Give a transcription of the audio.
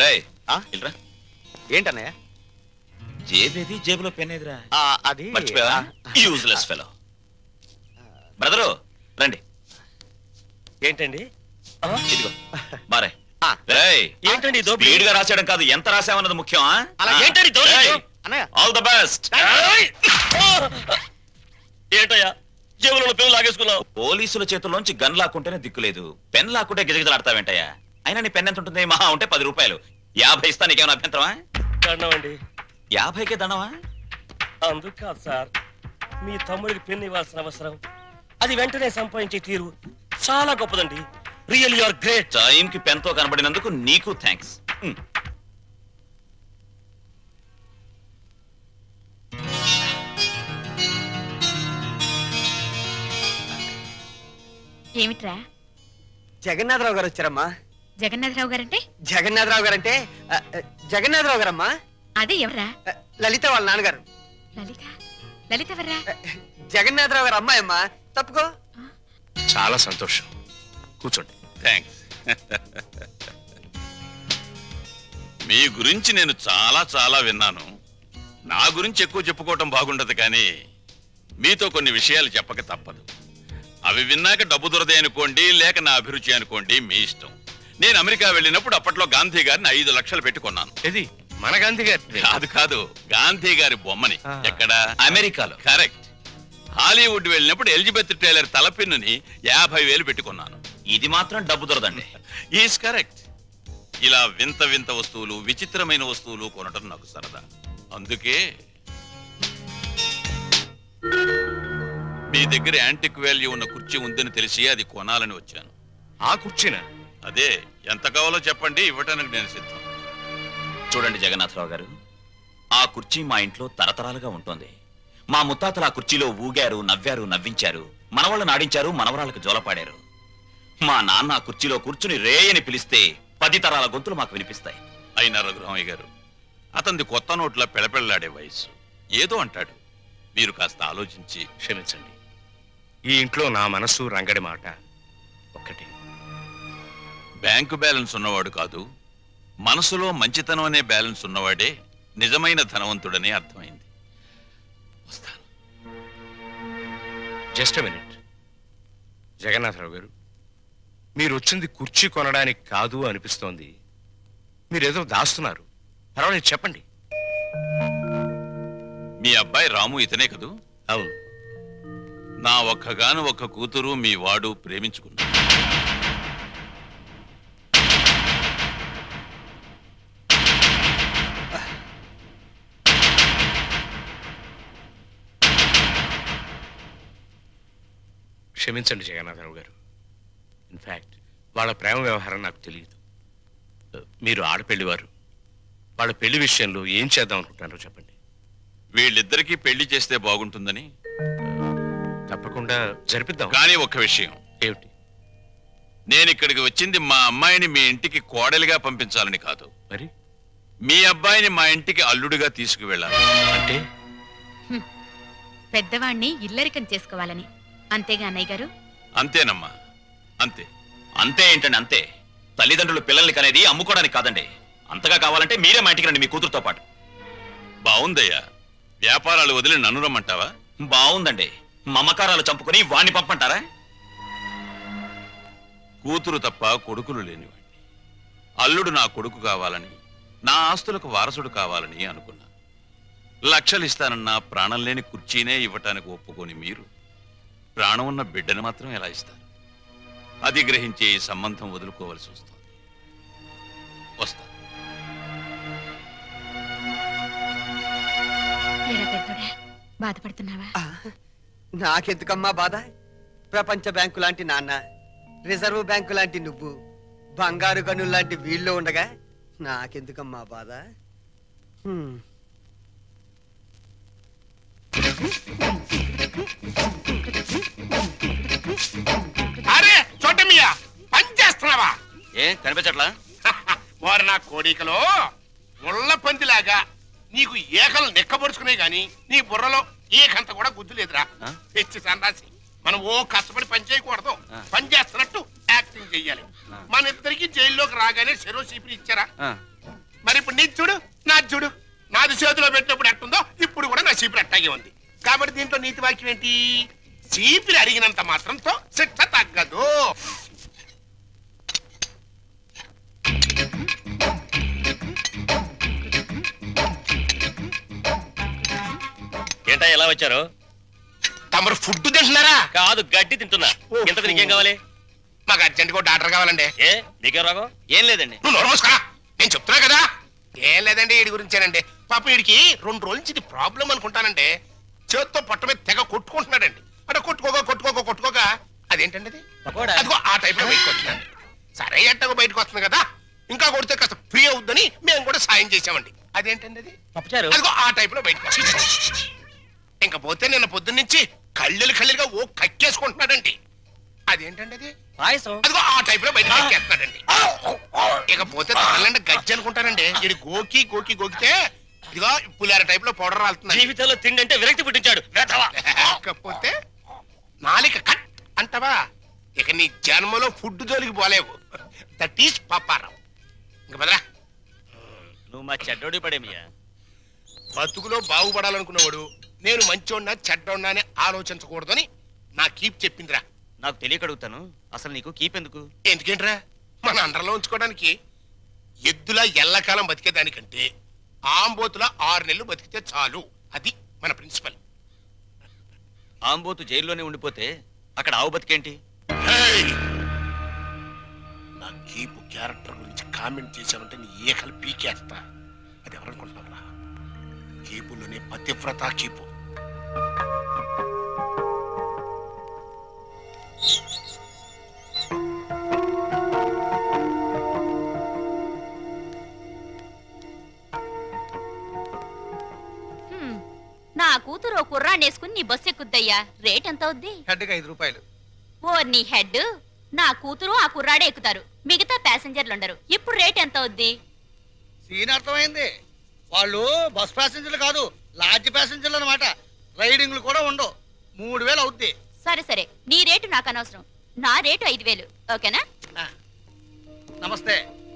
రేయ్ ఆ? ఇల్రా ఏంటన్నయ్య జేబేది జేబులో పెన్ ఏదిరా ఆ, అది మర్చిపోయావా ఆ, యూజ్లెస్ ఫెలో బ్రదరు రండి ఏంటండి ఆ? ఇదిగో బారే ఆ. రేయ్ ఏంటండి దోపిడీ? స్పీడ్ గా రాసేయడం కాదు ఎంత రాసామన్నది ముఖ్యం అలా ఏంటండి దౌర్జన్యం? అన్నయ్య ఆల్ ద బెస్ట్ ఏయ్! ఆ! ఏంటయ్యా జేబులో పెన్ను లాగేసుకున్నావు పోలీసుల చేతుల్లోంచి గన్ లాక్కుంటేనే దిక్కులేదు పెన్ లాక్కుంటే గిజగిజలాడతావేంటయ్యా అయినా నీ పెన్ ఎంత ఉంటుంది మహా ఉంటే పది రూపాయలు యాభై ఇస్తా నీకేమైనా అభ్యంతరమా దండమండి యాభైకే దండమా అందుకు కాదు సార్ మీ తమ్ముడికి పెన్ను ఇవ్వాల్సిన అవసరం అది వెంటనే సంపాదించే తీరు చాలా గొప్పదండి రియల్ యువర్ గ్రేట్ టైంకి పెన్తో కనబడినందుకు నీకు థ్యాంక్స్ ఏమిట్రా జగన్నాథరావు గారు వచ్చారమ్మా జగన్నాథరావు గారంటే జగన్నాథరావు గారు అంటే ఆ, ఆ, జగన్నాథరావు గారమ్మా అదే ఎవరా ఆ, లలిత వాళ్ళ నాన్నగారు లలిత లలిత ఎవర్రా ఆ, జగన్నాథరావు గారు అమ్మాయి అమ్మా తప్పుకో చాలా సంతోషం కూర్చోండి థ్యాంక్స్ మీ గురించి నేను చాలా చాలా విన్నాను నా గురించి ఎక్కువ చెప్పుకోవటం బాగుండదు కానీ మీతో కొన్ని విషయాలు చెప్పక తప్పదు అవి విన్నాక డబ్బు దొరదే అనుకోండి లేక నా అభిరుచి అనుకోండి మీ ఇష్టం నేను అమెరికా వెళ్ళినప్పుడు అప్పట్లో గాంధీ గారిని ఐదు లక్షలు పెట్టుకున్నాను ఇది మన గాంధీ గారి కాదు కాదు గాంధీ గారి బొమ్మని ఆ. ఎక్కడ అమెరికాలో కరెక్ట్ హాలీవుడ్ వెళ్ళినప్పుడు ఎలిజబెత్ టైలర్ తలపిన్నుని యాభై వేలు పెట్టుకున్నాను ఇది మాత్రం డబ్బు దొరదండి ఈస్ కరెక్ట్ ఇలా వింత వింత వస్తువులు విచిత్రమైన వస్తువులు కొనటం నాకు సరదా అందుకే మీ దగ్గర యాంటిక్ వాల్యూ ఉన్న కుర్చీ ఉందని తెలిసి అది కొనాలని వచ్చాను ఆ కుర్చీనా అదే ఎంత కావాలో చెప్పండి ఇవ్వటానికి నేను సిద్ధం చూడండి జగన్నాథరావు గారు ఆ కుర్చీ మా ఇంట్లో తరతరాలుగా ఉంటుంది మా ముత్తాతలు ఆ కుర్చీలో ఊగారు నవ్వారు నవ్వించారు మనవాళ్ళు నాడించారు మనవరాలకు జోలపాడారు మా నాన్న ఆ కుర్చీలో కూర్చుని రేయని పిలిస్తే పది తరాల గొంతులు మాకు వినిపిస్తాయి అయినా రఘురామయ్య గారు అతనిది కొత్త నోట్ల పెళపెళ్లాడే వయస్సు ఏదో అంటాడు మీరు కాస్త ఆలోచించి క్షమించండి ఈ ఇంట్లో నా మనసు రంగడి మాట ఒక్కటి బ్యాంకు బ్యాలెన్స్ ఉన్నవాడు కాదు మనసులో మంచితనం అనే బ్యాలెన్స్ ఉన్నవాడే నిజమైన ధనవంతుడని అర్థమైంది వస్తాను జస్ట్ మినిట్ జగన్నాథరావు గారు మీరు వచ్చింది కుర్చీ కొనడానికి కాదు అనిపిస్తోంది మీరేదో దాస్తున్నారు పర్వాలేదు చెప్పండి మీ అబ్బాయి రాము ఇతనే కదూ అవును నా ఒక్కగాను ఒక్క కూతురు మీ వాడు ప్రేమించుకున్నాడు క్షమించండి జగన్నాథరావు గారు ఇన్ఫ్యాక్ట్ వాళ్ళ ప్రేమ వ్యవహారం నాకు తెలియదు మీరు ఆడపెళ్లివారు వాళ్ళ పెళ్లి విషయంలో ఏం చేద్దాం అనుకుంటున్నారో చెప్పండి వీళ్ళిద్దరికీ పెళ్లి చేస్తే బాగుంటుందని తప్పకుండా జరిపిద్దాం కానీ ఒక్క విషయం ఏమిటి నేను ఇక్కడికి వచ్చింది మా అమ్మాయిని మీ ఇంటికి కోడలిగా పంపించాలని కాదు మరి మీ అబ్బాయిని మా ఇంటికి అల్లుడిగా తీసుకువెళ్ళాలి అంటే పెద్దవాణ్ణి ఇల్లరికం చేసుకోవాలని అంతేగా అన్నయ్య గారు అంతేనమ్మా అంతే అంతే ఏంటండి అంతే తల్లిదండ్రులు పిల్లల్ని కనేది అమ్ముకోవడానికి కాదండి అంతగా కావాలంటే మీరే మా ఇంటికి రండి మీ కూతురుతో పాటు బాగుందయ్యా వ్యాపారాలు వదిలి నన్ను రమ్మంటావా బాగుందండి మమకారాలు చంపుకొని వాణ్ణి పంపంటారా కూతురు తప్ప కొడుకులు లేనివాడిని అల్లుడు నా కొడుకు కావాలని నా ఆస్తులకు వారసుడు కావాలని అనుకున్నా లక్షలు ఇస్తానన్నా ప్రాణం లేని కుర్చీనే ఇవ్వటానికి ఒప్పుకొని మీరు ప్రాణం ఉన్న బిడ్డను మాత్రం ఎలా ఇస్తారు అది గ్రహించే ఈ సంబంధం వదులుకోవలసి వస్తుంది వస్తా ఎరా పెద్దోడా బాధపడుతున్నావా ఆ, నాకెందుకమ్మా బాధ ప్రపంచ బ్యాంకు లాంటి నాన్న రిజర్వ్ బ్యాంకు లాంటి నువ్వు బంగారు గనులు లాంటి వీళ్ళు ఉండగా నాకెందుకమ్మా బాధ హ్మ్. అరే చోటమియా పని చేస్తున్నావా ఏ కనిపించట్లా వారు నా కోడికలో ముళ్ళ పందిలాగా నీకు ఏకలు నెక్కబరుచుకునే గాని నీ బుర్రలో ఏకంత కూడా గుద్దు లేదురా ఆ? తెచ్చి సందాసి మనం ఓ కష్టపడి పని చేయకూడదు ఆ. పని చేస్తున్నట్టు యాక్టింగ్ చెయ్యాలి మన ఇద్దరికి జైల్లోకి రాగానే చెరో చీపులు ఇచ్చారా మరి ఇప్పుడు నీది చూడు నాది చూడు నాది చేతిలో పెట్టినప్పుడు ఎట్టుందో ఇప్పుడు కూడా నా చీపిరి అట్టాగే ఉంది కాబట్టి దీంట్లో నీతి వాక్యం ఏంటి చీపిరి అరిగినంత మాత్రంతో శిక్ష తగ్గదు ఏంటా ఎలా వచ్చారు తమరు ఫుడ్ తింటున్నారా కాదు గడ్డి తింటున్నా ఇంత నీకేం కావాలి మాకు అర్జెంట్గా డాక్టర్ కావాలండి ఏ నీకేం రాగం ఏం లేదండి నువ్వు నోరు మూసుకురా నేను చెప్తున్నా కదా ఏం లేదండి వీడి గురించేనండి పాప వీడికి రెండు రోజుల నుంచి ఇది ప్రాబ్లం అనుకుంటానండి చేత్తో పొట్ట మీద తెగ కొట్టుకుంటున్నాడండి అంటే కొట్టుకోక కొట్టుకోక కొట్టుకోక అదేంటండి అది పకోడా? అదిగో ఆ టైప్ లో బయటకు వస్తున్నాడు సరే ఎట్టగో బయటకు వస్తుంది కదా ఇంకా కొడితే కాస్త ఫ్రీ అవుద్దని మేము కూడా సాయం చేసామండి అదేంటండి అది పప్పుచారు అదిగో ఆ టైప్ లో బయటకు వస్తుంది ఇంకా పోతే నిన్న పొద్దున్న నుంచి కళ్ళెలు కళ్ళెలుగా ఓ కక్కేసుకుంటున్నాడండి అదేంటండి అది పాయసం అదిగో ఆ టైప్ లో బయట ఎక్కేస్తున్నాడండి ఇకపోతే తనలంటే గజ్జి అనుకుంటానండి ఇది గోకి గోకి గోకితే ఇదిగో పులిహార టైప్ లో పౌడర్ రాలుతుంది జీవితంలో తిండి అంటే విరక్తి పుట్టించాడు వెధవ. ఇకపోతే నాలిక కట్ అంటవా ఇక నీ జన్మలో ఫుడ్ జోలికి పోలేవు దట్ ఈస్ పాపారావు ఇంక బదరా నువ్వు మా చెడ్డోడి పడేమియా బతుకులో బాగుపడాలనుకున్నవాడు నేను మంచోడినా చెడ్డోడినా అని ఆలోచించకూడదని నా కీప్ చెప్పిందిరా నాకు తెలియక అడుగుతాను అసలు నీకు కీప్ ఎందుకు ఎందుకేంట్రా మన అండర్లో ఉంచుకోవడానికి ఎద్దులా ఎల్లకాలం బతికేదానికంటే ఆంబోతులా ఆరు నెలలు బతికితే చాలు అది మన ప్రిన్సిపల్ ఆంబోతు జైల్లోనే ఉండిపోతే అక్కడ ఆవు బతికేంటి నా కీపు క్యారెక్టర్ గురించి కామెంట్ చేశావంటే నీ ఏకలు పీకేస్తా అది ఎవరనుకుంటున్నారా కీపులోనే పతివ్రత కీపు హ్మ్. నా కూతురు ఓ కుర్రాన్ని వేసుకుని నీ బస్సు ఎక్కుద్దయ్యా రేట్ ఎంత అవుద్ది హెడ్కి ఐదు రూపాయలు ఓ నీ హెడ్ నా కూతురు ఆ కుర్రాడే ఎక్కుతారు మిగతా ప్యాసింజర్లు ఉండరు ఇప్పుడు రేట్ ఎంత అవుద్ది సీన్ అర్థమైంది వాళ్ళు బస్ ప్యాసింజర్లు కాదు లాడ్జ్ ప్యాసింజర్లు అనమాట రైడింగ్లు కూడా ఉండవు మూడు వేలు అవుద్ది సరే సరే నీ రేటు నాకు అనవసరం నా రేటు ఐదు వేలు ఓకేనా నమస్తే